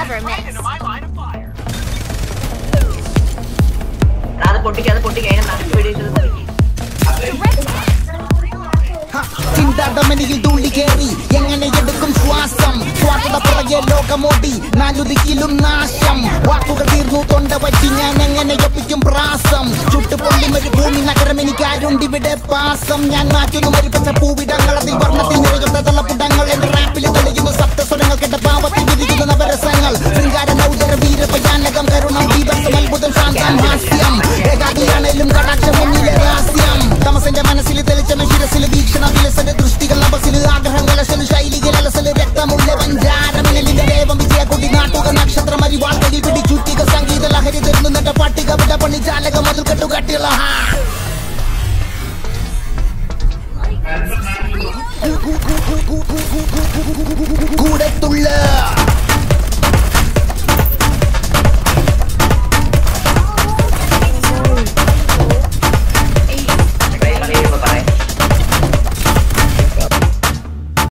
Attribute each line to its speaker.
Speaker 1: never miss.
Speaker 2: അത് പൊട്ടിക്കുക അത് പൊട്ടിക്കുക അതിനെ നടുക്ക് വെടിവെച്ചത് പൊട്ടിക്കുക
Speaker 3: ചിന്താടമനിയിൽ തുള്ളി കേറി എങ്ങനെ എടുക്കും ശ്വാസം സ്വാർത്ഥത പുറകെ ലോകമോടി നാലുദിക്കിലും നാശം വാക്കുകൾ തീർന്നു തൊണ്ട പറ്റി ഞാൻ എങ്ങനെ ഒപ്പിക്കും പ്രാസം ചുട്ടുപൊള്ളി ഒരു ഭൂമി നഗരം എനിക്കാരുണ്ടിവിടെ പാസം ഞാൻ മാറ്റുന്നു മരിപ്പച്ച പൂവിടങ്ങൾ അതിൽ വർണ്ണത്തിൽ നിറയുന്ന തള്ളപ്പുടങ്ങൾ എന്റെ റാപ്പിൽ തെളിയുന്ന സപ്തസ്വരങ്ങൾ കേട്ട പാവത്തിൽ വിരിയുന്ന നവരസങ്ങൾ ശൃംഗാര നൗദര വീരപയാനകം കരുണം ദീപസം അത്ഭുതം ശാന്തം ഹാസ്യം ഏകാകിയാണേലും കടാക്ഷം മുന്നിലെ രഹസ്യം തമസന്റെ മനസ്സിൽ തെളിച്ചമ ശിരസിൽ വീക്ഷണ വിലസന ദൃഷ്ടികൾ നബസിൽ ആഗ്രഹങ്ങൾ അസൽ ശൈലികൾ അലസൽ രക്തമുള്ള വഞ്ചാരമിലിന്റെ ദേവം വിജയ കൊടി നാട്ടുക നക്ഷത്രം അരിവാൾകളിൽ പിടിച്ചുറ്റിക സംഗീത ലഹരി തീർന്നു നട്ട പട്ടിക വിട പണി ജാലക മുതൽ കെട്ടുകട്ടിയുള്ള കൂടത്തുള്ള